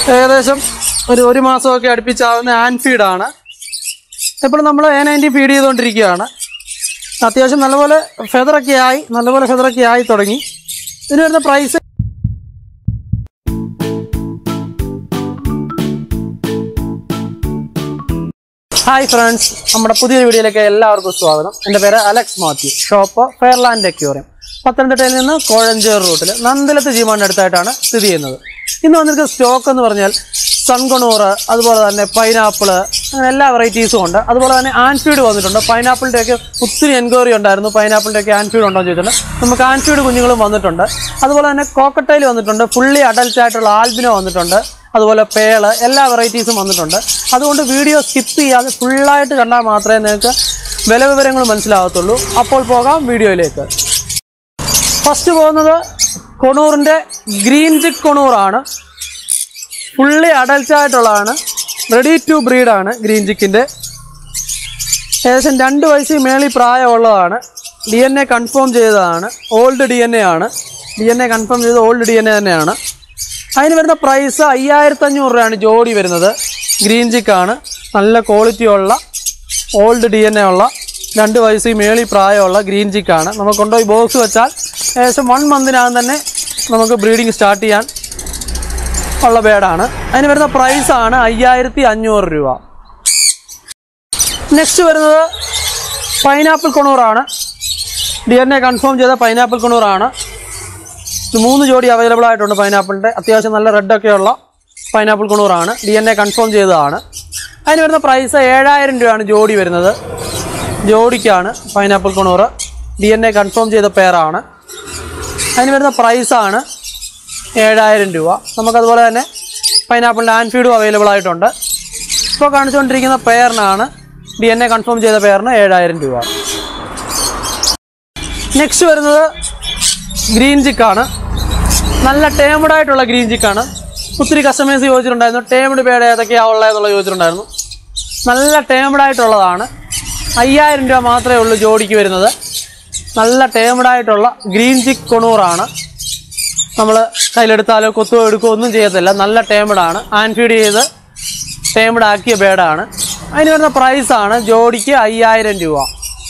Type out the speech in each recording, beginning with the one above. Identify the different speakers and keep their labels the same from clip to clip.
Speaker 1: ഏകദേശം ഒരു ഒരു മാസമൊക്കെ അടുപ്പിച്ചാവുന്ന ആൻഫീഡാണ് ഇപ്പോൾ നമ്മൾ എ നയൻറ്റി ഫീഡ് ചെയ്തുകൊണ്ടിരിക്കുകയാണ് അത്യാവശ്യം നല്ലപോലെ ഫെദറൊക്കെ ആയി നല്ലപോലെ ഫെദറൊക്കെ ആയി തുടങ്ങി ഇതിന് വരുന്ന പ്രൈസ് ഹായ് ഫ്രണ്ട്സ് നമ്മുടെ പുതിയ വീഡിയോയിലേക്ക് എല്ലാവർക്കും സ്വാഗതം എൻ്റെ പേര് Alex Mathew shop Fairland aquarium പത്തനംതിട്ടയിൽ നിന്ന് കോഴഞ്ചേർ റൂട്ടിൽ നന്ദലത്ത് ജീവന്റെ അടുത്തായിട്ടാണ് സ്ഥിതി ചെയ്യുന്നത് ഇന്ന് വന്നിരിക്കുന്ന സ്റ്റോക്ക് എന്ന് പറഞ്ഞാൽ സൺകൊണൂറ് അതുപോലെ തന്നെ പൈനാപ്പിൾ അങ്ങനെ എല്ലാ വെറൈറ്റീസും ഉണ്ട് അതുപോലെ തന്നെ ആൻഫീഡ് വന്നിട്ടുണ്ട് പൈനാപ്പിളിൻ്റെ ഒക്കെ ഒത്തിരി എൻക്വയറി ഉണ്ടായിരുന്നു പൈനാപ്പിളിൻ്റെ ഒക്കെ ആൻഫീഡ് ഉണ്ടോ എന്ന് ചോദിച്ചിട്ടുണ്ട് നമുക്ക് ആൻഫീഡ് കുഞ്ഞുങ്ങളും വന്നിട്ടുണ്ട് അതുപോലെ തന്നെ കോക്കട്ടയിൽ വന്നിട്ടുണ്ട് ഫുള്ളി അഡൽറ്റ് ആയിട്ടുള്ള ആൽബിനോ വന്നിട്ടുണ്ട് അതുപോലെ പേള് എല്ലാ വെറൈറ്റീസും വന്നിട്ടുണ്ട് അതുകൊണ്ട് വീഡിയോ സ്കിപ്പ് ചെയ്യാതെ ഫുള്ളായിട്ട് കണ്ടാൽ മാത്രമേ നിങ്ങൾക്ക് വില വിവരങ്ങൾ മനസ്സിലാവത്തുള്ളൂ അപ്പോൾ പോകാം വീഡിയോയിലേക്ക് ഫസ്റ്റ് പോകുന്നത് കൊണൂറിൻ്റെ ഗ്രീൻ ചിക്ക് കൊണൂറാണ് ഫുള്ളി അഡൽറ്റ് ആയിട്ടുള്ളതാണ് റെഡി ടു ബ്രീഡാണ് ഗ്രീൻ ചിക്കിൻ്റെ ഏകദേശം രണ്ട് വയസ്സിൽ മേളിൽ പ്രായമുള്ളതാണ് ഡി എൻ എ കൺഫേം ചെയ്തതാണ് ഓൾഡ് ഡി എൻ എ ആണ് ഡി എൻ എ കൺഫേം ചെയ്ത് ഓൾഡ് ഡി എൻ എ തന്നെയാണ് അതിന് വരുന്ന പ്രൈസ് അയ്യായിരത്തി അഞ്ഞൂറ് രൂപയാണ് ജോഡി വരുന്നത് ഗ്രീൻ ചിക്കാണ് നല്ല ക്വാളിറ്റി ഉള്ള ഓൾഡ് ഡി എൻ എ ഉള്ള രണ്ട് വയസ്സിൽ മേളി പ്രായമുള്ള ഗ്രീൻ ചിക്കാണ് നമുക്ക് കൊണ്ടുപോയി ബോക്സ് വെച്ചാൽ ഏകദേശം വൺ മന്തിനകം തന്നെ നമുക്ക് ബ്രീഡിങ് സ്റ്റാർട്ട് ചെയ്യാൻ ഉള്ള ബേഡാണ് അതിന് വരുന്ന പ്രൈസാണ് അയ്യായിരത്തി അഞ്ഞൂറ് രൂപ നെക്സ്റ്റ് വരുന്നത് പൈനാപ്പിൾ കൊണൂറാണ് ഡി എൻ എ കൺഫേം ചെയ്ത പൈനാപ്പിൾ കൊണൂറാണ് ഇത് മൂന്ന് ജോഡി അവൈലബിൾ ആയിട്ടുണ്ട് പൈനാപ്പിളിൻ്റെ അത്യാവശ്യം നല്ല റെഡൊക്കെയുള്ള പൈനാപ്പിൾ കൊണൂറാണ് ഡി എൻ എ കൺഫേം ചെയ്തതാണ് അതിന് വരുന്ന പ്രൈസ് ഏഴായിരം രൂപയാണ് ജോഡി വരുന്നത് ജോഡിക്കാണ് pineapple conure D N A confirm ചെയ്ത പെയറാണ് അതിന് വരുന്ന പ്രൈസാണ് ഏഴായിരം രൂപ നമുക്കതുപോലെ തന്നെ പൈനാപ്പിളിൻ്റെ ആൻഫീഡും അവൈലബിൾ ആയിട്ടുണ്ട് ഇപ്പോൾ കാണിച്ചുകൊണ്ടിരിക്കുന്ന പെയറിനാണ് ഡി എൻ എ കൺഫേം ചെയ്ത പെയറിന് ഏഴായിരം രൂപ നെക്സ്റ്റ് വരുന്നത് ഗ്രീൻ ചിക്കാണ് നല്ല ടേമഡ് ആയിട്ടുള്ള ഗ്രീൻ ചിക്കാണ് ഒത്തിരി കസ്റ്റമേഴ്സ് ചോദിച്ചിട്ടുണ്ടായിരുന്നു ടേമഡ് പേട് ഏതൊക്കെയാണ് ഉള്ളതെന്നുള്ള ചോദിച്ചിട്ടുണ്ടായിരുന്നു നല്ല ടേമഡ് ആയിട്ടുള്ളതാണ് അയ്യായിരം രൂപ മാത്രമേ ഉള്ളൂ ജോഡിക്ക് വരുന്നത് നല്ല ടേമഡ് ആയിട്ടുള്ള ഗ്രീൻ ചിക്ക് കൊണൂറാണ് നമ്മൾ കയ്യിലെടുത്താലോ കൊത്തുകയോ എടുക്കുകയോ ഒന്നും ചെയ്യത്തില്ല നല്ല ടേമഡ് ആണ് ആൻഫീഡ് ചെയ്ത് ടേമഡ് ആക്കിയ ബേഡാണ് അതിന് വരുന്ന പ്രൈസാണ് ജോഡിക്ക് അയ്യായിരം രൂപ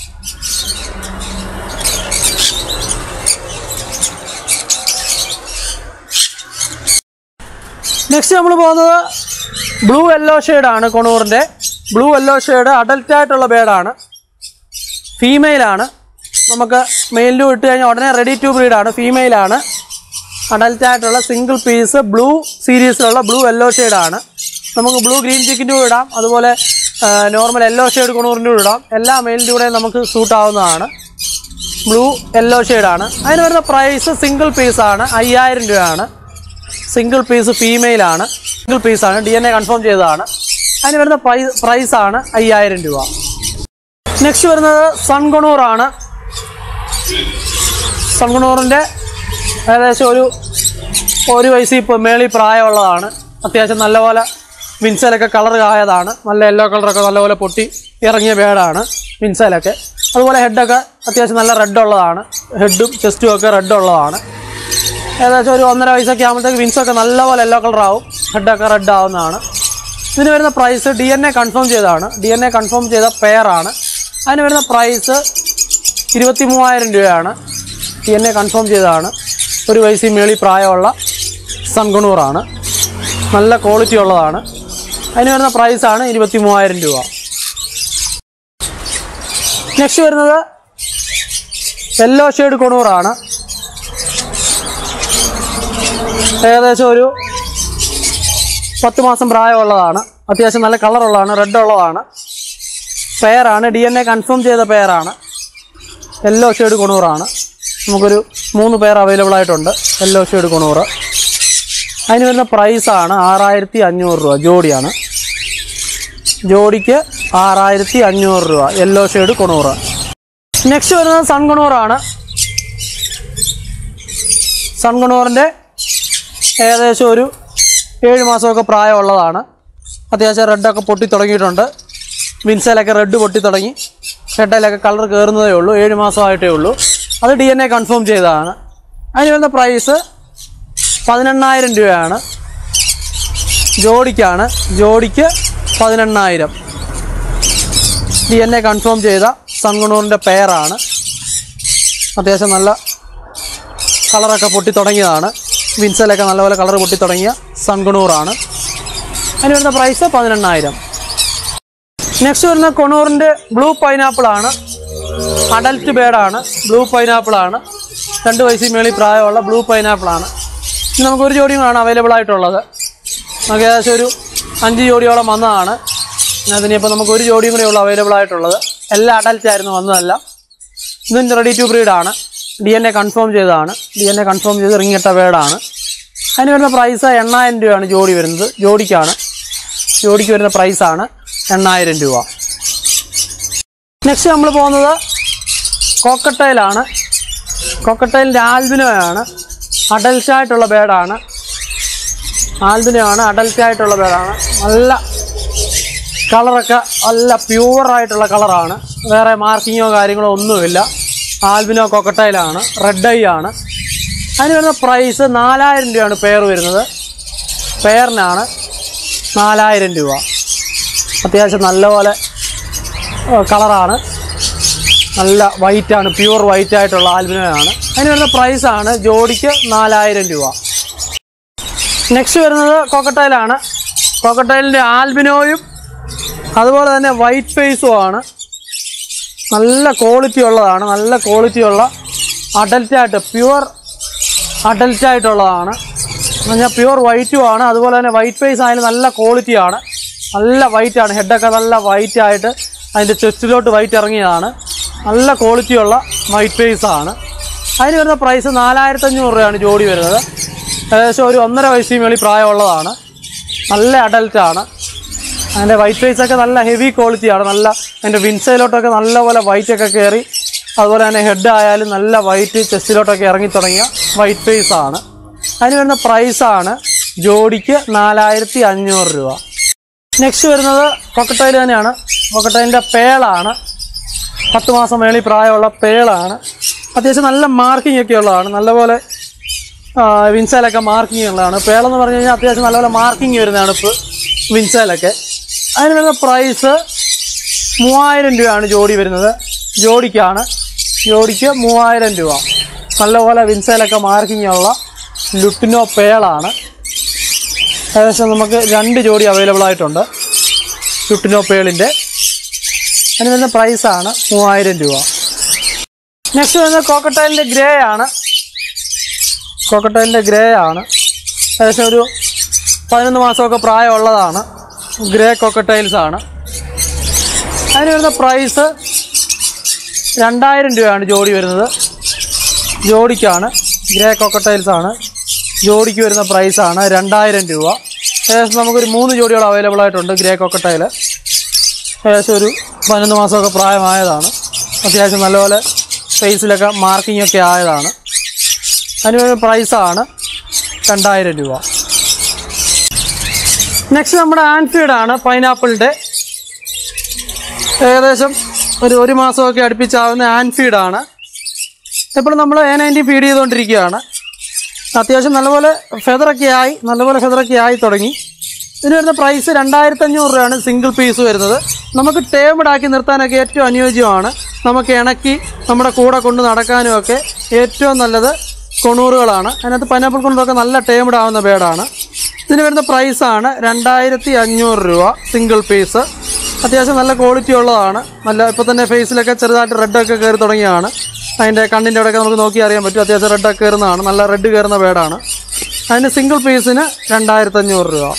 Speaker 1: നെക്സ്റ്റ് നമ്മൾ പോകുന്നത് ബ്ലൂ യെല്ലോ ആണ് കൊണൂറിൻ്റെ ബ്ലൂ യെല്ലോ ഷെയ്ഡ് അഡൽറ്റ് ആയിട്ടുള്ള ബേഡാണ് ഫീമെയിലാണ് നമുക്ക് മെയിലും ഇട്ട് കഴിഞ്ഞാൽ ഉടനെ റെഡി ടു ബ്രീഡാണ് ഫീമെയിലാണ് അഡൽറ്റ് ആയിട്ടുള്ള സിംഗിൾ പീസ് ബ്ലൂ സീരീസിലുള്ള ബ്ലൂ യെല്ലോ ആണ് നമുക്ക് ബ്ലൂ ഗ്രീൻ ചിക്കിൻ്റെ കൂടെ ഇടാം അതുപോലെ നോർമൽ യെല്ലോ ഷെയ്ഡ് കൊണൂറിൻ്റെ കൂടെ ഇടാം എല്ലാ മെയിലിൻ്റെ കൂടെ നമുക്ക് സൂട്ട് ആവുന്നതാണ് ബ്ലൂ യെല്ലോ ആണ് അതിന് വരുന്ന പ്രൈസ് സിംഗിൾ പീസാണ് അയ്യായിരം രൂപയാണ് സിംഗിൾ പീസ് ഫീമെയിൽ ആണ് സിംഗിൾ പീസാണ് ഡി എൻ എ കൺഫേം ചെയ്തതാണ് അതിന് വരുന്ന പ്രൈസ് പ്രൈസാണ് അയ്യായിരം രൂപ നെക്സ്റ്റ് വരുന്നത് സൺഗുണൂറാണ് സൺഗുണൂറിൻ്റെ ഏകദേശം ഒരു ഒരു വയസ്സിൽ ഇപ്പോൾ മേളിൽ പ്രായമുള്ളതാണ് അത്യാവശ്യം നല്ലപോലെ വിൻസലൊക്കെ കളർ ആയതാണ് നല്ല യെല്ലോ കളറൊക്കെ നല്ലപോലെ പൊട്ടി ഇറങ്ങിയ ബേഡാണ് വിൻസലൊക്കെ അതുപോലെ ഹെഡൊക്കെ അത്യാവശ്യം നല്ല റെഡ് ഉള്ളതാണ് ഹെഡും ചെസ്റ്റും ഒക്കെ റെഡ് ഉള്ളതാണ് ഏകദേശം ഒരു ഒന്നര വയസ്സൊക്കെ ആകുമ്പോഴത്തേക്ക് വിൻസൊക്കെ നല്ലപോലെ യെല്ലോ കളർ ആവും ഹെഡൊക്കെ റെഡ് ആവുന്നതാണ് ഇതിന് വരുന്ന price D N A confirm ചെയ്തതാണ് ഡി എൻ എ കൺഫേം ചെയ്ത പെയറാണ് അതിന് വരുന്ന പ്രൈസ് ഇരുപത്തി മൂവായിരം രൂപയാണ് ഡി എൻ എ കൺഫേം ചെയ്തതാണ് ഒരു വയസ്സിൽ മേളി പ്രായമുള്ള സൺഗുണൂറാണ് നല്ല ക്വാളിറ്റി ഉള്ളതാണ് അതിന് വരുന്ന പ്രൈസാണ് ഇരുപത്തി മൂവായിരം രൂപ നെക്സ്റ്റ് വരുന്നത് യെല്ലോ ഷെയ്ഡ് കൊണൂറാണ് ഏകദേശം ഒരു പത്ത് മാസം പ്രായമുള്ളതാണ് അത്യാവശ്യം നല്ല കളറുള്ളതാണ് റെഡ് ഉള്ളതാണ് പെയറാണ് ഡി എൻ എ കൺഫേം ചെയ്ത പെയറാണ് യെല്ലോ ഷെയ്ഡ് കൊണൂറാണ് നമുക്കൊരു മൂന്ന് പേർ അവൈലബിൾ ആയിട്ടുണ്ട് യെല്ലോ ഷെയ്ഡ് കൊണൂറ് അതിന് വരുന്ന പ്രൈസാണ് ആറായിരത്തി അഞ്ഞൂറ് രൂപ ജോഡിയാണ് ജോഡിക്ക് ആറായിരത്തി അഞ്ഞൂറ് രൂപ യെല്ലോ ഷെയ്ഡ് കൊണൂറ് നെക്സ്റ്റ് വരുന്നത് സൺകൊണൂറാണ് സൺകൊണൂറിൻ്റെ ഏകദേശം ഒരു ഏഴ് മാസമൊക്കെ പ്രായമുള്ളതാണ് അത്യാവശ്യം റെഡൊക്കെ പൊട്ടി തുടങ്ങിയിട്ടുണ്ട് വിൻസലൊക്കെ റെഡ് പൊട്ടി തുടങ്ങി ഹെഡിലൊക്കെ കളർ കയറുന്നതേ ഉള്ളൂ ഏഴ് മാസമായിട്ടേ ഉള്ളൂ അത് ഡി എൻ എ കൺഫേം ചെയ്തതാണ് അതിന് വരുന്ന പ്രൈസ് പതിനെണ്ണായിരം രൂപയാണ് ജോഡിക്കാണ് ജോഡിക്ക് പതിനെണ്ണായിരം ഡി എൻ എ കൺഫേം ചെയ്ത സൺകുണൂറിൻ്റെ പെയറാണ് അത്യാവശ്യം നല്ല കളറൊക്കെ പൊട്ടി തുടങ്ങിയതാണ് വിൻസലൊക്കെ നല്ലപോലെ കളർ പൊട്ടി തുടങ്ങിയ സൺകുണൂറാണ് അതിന് വരുന്ന പ്രൈസ് പതിനെണ്ണായിരം നെക്സ്റ്റ് വരുന്ന കൊണൂറിൻ്റെ ബ്ലൂ പൈനാപ്പിൾ ആണ് അഡൽറ്റ് ബേഡാണ് ബ്ലൂ പൈനാപ്പിൾ ആണ് രണ്ട് വയസ്സിൽ മേളിൽ പ്രായമുള്ള ബ്ലൂ പൈനാപ്പിൾ ആണ് ഇനി നമുക്ക് ഒരു ജോഡിയുമാണ് അവൈലബിൾ ആയിട്ടുള്ളത് നമുക്ക് ഏകദേശം ഒരു അഞ്ച് ജോഡിയോളം വന്നതാണ് അതിനിപ്പോൾ നമുക്ക് ഒരു ജോഡിയും കൂടെ ഉള്ളൂ അവൈലബിൾ ആയിട്ടുള്ളത് എല്ലാം അഡൽറ്റ് ആയിരുന്നു വന്നതല്ല ഇതും റെഡി ടു ബ്രീഡാണ് ഡി എൻ എ കൺഫേം ചെയ്തതാണ് ഡി എൻ എ കൺഫേം ചെയ്ത് റിംഗ് ഇട്ട ബേഡാണ് അതിന് വരുന്ന പ്രൈസ് എണ്ണായിരം രൂപയാണ് ജോഡി വരുന്നത് ജോഡിക്കാണ് ജോഡിക്ക് വരുന്ന പ്രൈസാണ് എണ്ണായിരം രൂപ നെക്സ്റ്റ് നമ്മൾ പോകുന്നത് കോക്കട്ടയിലാണ് കോക്കട്ടയിലിൻ്റെ ആൽബിനോയാണ് അഡൽറ്റ് ആയിട്ടുള്ള ബേഡാണ് ആൽബിനോ ആണ് അഡൽറ്റ് ആയിട്ടുള്ള ബേഡാണ് നല്ല കളറൊക്കെ നല്ല പ്യുവറായിട്ടുള്ള കളറാണ് വേറെ മാർക്കിങ്ങോ കാര്യങ്ങളോ ഒന്നുമില്ല ആൽബിനോ കൊക്കട്ടയിലാണ് റെഡ് ഐ ആണ് അതിന് വരുന്ന പ്രൈസ് നാലായിരം രൂപയാണ് പെയർ വരുന്നത് പെയറിനാണ് നാലായിരം രൂപ അത്യാവശ്യം നല്ലപോലെ കളറാണ് നല്ല വൈറ്റ് ആണ് പ്യുവർ വൈറ്റ് ആയിട്ടുള്ള ആൽബിനോയാണ് അതിന് വരുന്ന പ്രൈസാണ് ജോഡിക്ക് നാലായിരം രൂപ നെക്സ്റ്റ് വരുന്നത് കോക്കട്ടയിലാണ് കോക്കട്ടയിലിൻ്റെ ആൽബിനോയും അതുപോലെ തന്നെ വൈറ്റ് ഫേസും ആണ് നല്ല ക്വാളിറ്റി ഉള്ളതാണ് നല്ല ക്വാളിറ്റി ഉള്ള അഡൽറ്റായിട്ട് പ്യുവർ അഡൽറ്റായിട്ടുള്ളതാണ് എന്ന് പറഞ്ഞാൽ പ്യുവർ വൈറ്റും ആണ് അതുപോലെ തന്നെ വൈറ്റ് ഫേസ് ആയാലും നല്ല ക്വാളിറ്റിയാണ് നല്ല വൈറ്റ് ആണ് ഹെഡൊക്കെ നല്ല വൈറ്റ് ആയിട്ട് അതിൻ്റെ ചെസ്റ്റിലോട്ട് വൈറ്റ് ഇറങ്ങിയതാണ് നല്ല ക്വാളിറ്റിയുള്ള വൈറ്റ് ഫേസ് ആണ് അതിന് വരുന്ന പ്രൈസ് നാലായിരത്തഞ്ഞൂറ് രൂപയാണ് ജോഡി വരുന്നത് ഏകദേശം ഒരു ഒന്നര വയസ്സിന് മേളിൽ പ്രായമുള്ളതാണ് നല്ല അഡൽറ്റാണ് അതിൻ്റെ വൈറ്റ് ഫേസ് ഒക്കെ നല്ല ഹെവി ക്വാളിറ്റിയാണ് നല്ല അതിൻ്റെ വിൻസൈലോട്ടൊക്കെ നല്ലപോലെ വൈറ്റ് ഒക്കെ കയറി അതുപോലെ തന്നെ ഹെഡ് ആയാലും നല്ല വൈറ്റ് ചെസ്റ്റിലോട്ടൊക്കെ ഇറങ്ങി തുടങ്ങിയ വൈറ്റ് ഫേസ് ആണ് അതിന് വരുന്ന പ്രൈസാണ് ജോഡിക്ക് നാലായിരത്തി അഞ്ഞൂറ് രൂപ നെക്സ്റ്റ് വരുന്നത് കൊക്കട്ടയിൽ തന്നെയാണ് കൊക്കട്ടയിലിൻ്റെ പേളാണ് പത്ത് മാസം മേളിൽ പ്രായമുള്ള പേളാണ് അത്യാവശ്യം നല്ല മാർക്കിംഗ് ഒക്കെ ഉള്ളതാണ് നല്ലപോലെ ആ, വിൻസൈലൊക്കെ മാർക്കിംഗ് ഉള്ളതാണ് പേളെന്ന് പറഞ്ഞു കഴിഞ്ഞാൽ അത്യാവശ്യം നല്ലപോലെ മാർക്കിംഗ് വരുന്നതാണ് ഇപ്പോൾ വിൻസൈലൊക്കെ അതിന് വരുന്ന പ്രൈസ് മൂവായിരം രൂപയാണ് ജോഡി വരുന്നത് ജോഡിക്കാണ് ജോഡിക്ക് മൂവായിരം രൂപ നല്ലപോലെ വിൻസൈലൊക്കെ മാർക്കിംഗ് ഉള്ള ലുട്ടിനോ പേളാണ് ഏകദേശം നമുക്ക് രണ്ട് ജോഡി അവൈലബിൾ ആയിട്ടുണ്ട് ലുട്ടിനോ പേളിൻ്റെ അതിന് വരുന്ന പ്രൈസാണ് മൂവായിരം രൂപ നെക്സ്റ്റ് വരുന്നത് കോക്കട്ടൈലിൻ്റെ ഗ്രേ ആണ് കോക്കട്ടൈലിൻ്റെ ഗ്രേ ആണ് ഏകദേശം ഒരു പതിനൊന്ന് മാസമൊക്കെ പ്രായമുള്ളതാണ് ഗ്രേ കോക്കട്ടൈൽസ് ആണ് അതിന് വരുന്ന പ്രൈസ് രണ്ടായിരം രൂപയാണ് ജോഡി വരുന്നത് ജോഡിക്കാണ് ഗ്രേ കോക്കട്ടൈൽസ് ആണ് ജോഡിക്ക് വരുന്ന പ്രൈസാണ് രണ്ടായിരം രൂപ ഏകദേശം നമുക്കൊരു മൂന്ന് ജോഡികൾ അവൈലബിൾ ആയിട്ടുണ്ട് ഗ്രേ കോക്കട്ടൈൽ ഏകദേശം ഒരു പതിനൊന്ന് മാസമൊക്കെ പ്രായമായതാണ് അത്യാവശ്യം നല്ലപോലെ ഫേസിലൊക്കെ മാർക്കിംഗ് ഒക്കെ ആയതാണ് അതിന് വരുന്ന പ്രൈസാണ് രണ്ടായിരം രൂപ നെക്സ്റ്റ് നമ്മുടെ ആൻഫീഡാണ് പൈനാപ്പിളിൻ്റെ ഏകദേശം ഒരു ഒരു മാസമൊക്കെ അടുപ്പിച്ചാവുന്ന ആൻഫീഡാണ് ഇപ്പോൾ നമ്മൾ എ നയൻറ്റി ഫീഡ് ചെയ്തുകൊണ്ടിരിക്കുകയാണ് അത്യാവശ്യം നല്ലപോലെ ഫെദറൊക്കെ ആയി നല്ലപോലെ ഫെദറൊക്കെ ആയി തുടങ്ങി ഇതിന് വരുന്ന പ്രൈസ് രണ്ടായിരത്തി അഞ്ഞൂറ് രൂപയാണ് സിംഗിൾ പീസ് വരുന്നത് നമുക്ക് ടേംഡ് ആക്കി നിർത്താനൊക്കെ ഏറ്റവും അനുയോജ്യമാണ് നമുക്ക് ഇണക്കി നമ്മുടെ കൂടെ കൊണ്ട് നടക്കാനും ഒക്കെ ഏറ്റവും നല്ലത് കൊണൂറുകളാണ് അതിനകത്ത് പൈനാപ്പിൾ കൊണ്ടൊക്കെ നല്ല ടേംഡ് ആവുന്ന ബേഡാണ് ഇതിന് വരുന്ന പ്രൈസാണ് രണ്ടായിരത്തി അഞ്ഞൂറ് രൂപ സിംഗിൾ പീസ് അത്യാവശ്യം നല്ല ക്വാളിറ്റി ഉള്ളതാണ് നല്ല ഇപ്പോൾ തന്നെ ഫേസിലൊക്കെ ചെറുതായിട്ട് റെഡൊക്കെ കയറി തുടങ്ങിയതാണ് അതിൻ്റെ കണ്ണിൻ്റെ അവിടെയൊക്കെ നമുക്ക് നോക്കി അറിയാൻ പറ്റും അത്യാവശ്യം റെഡൊക്കെ കയറുന്നതാണ് നല്ല റെഡ് കയറുന്ന ബേഡാണ് അതിന് സിംഗിൾ പീസിന് രണ്ടായിരത്തി അഞ്ഞൂറ് രൂപ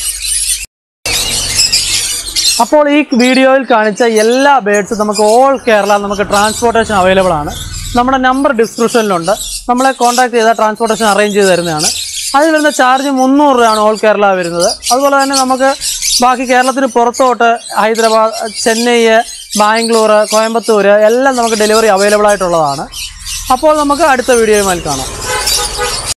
Speaker 1: അപ്പോൾ ഈ വീഡിയോയിൽ കാണിച്ച എല്ലാ ബേഡ്സും നമുക്ക് ഓൾ കേരള നമുക്ക് ട്രാൻസ്പോർട്ടേഷൻ അവൈലബിൾ ആണ് നമ്മുടെ നമ്പർ ഡിസ്ക്രിപ്ഷനിലുണ്ട് നമ്മളെ കോൺടാക്ട് ചെയ്താൽ ട്രാൻസ്പോർട്ടേഷൻ അറേഞ്ച് ചെയ്ത് തരുന്നതാണ് അതിൽ വരുന്ന ചാർജ് മുന്നൂറ് രൂപയാണ് ഓൾ കേരള വരുന്നത് അതുപോലെ തന്നെ നമുക്ക് ബാക്കി കേരളത്തിന് പുറത്തോട്ട് ഹൈദരാബാദ് ചെന്നൈ ബാംഗ്ലൂർ കോയമ്പത്തൂർ എല്ലാം നമുക്ക് ഡെലിവറി അവൈലബിൾ ആയിട്ടുള്ളതാണ് അപ്പോൾ നമുക്ക് അടുത്ത വീഡിയോയുമായി കാണാം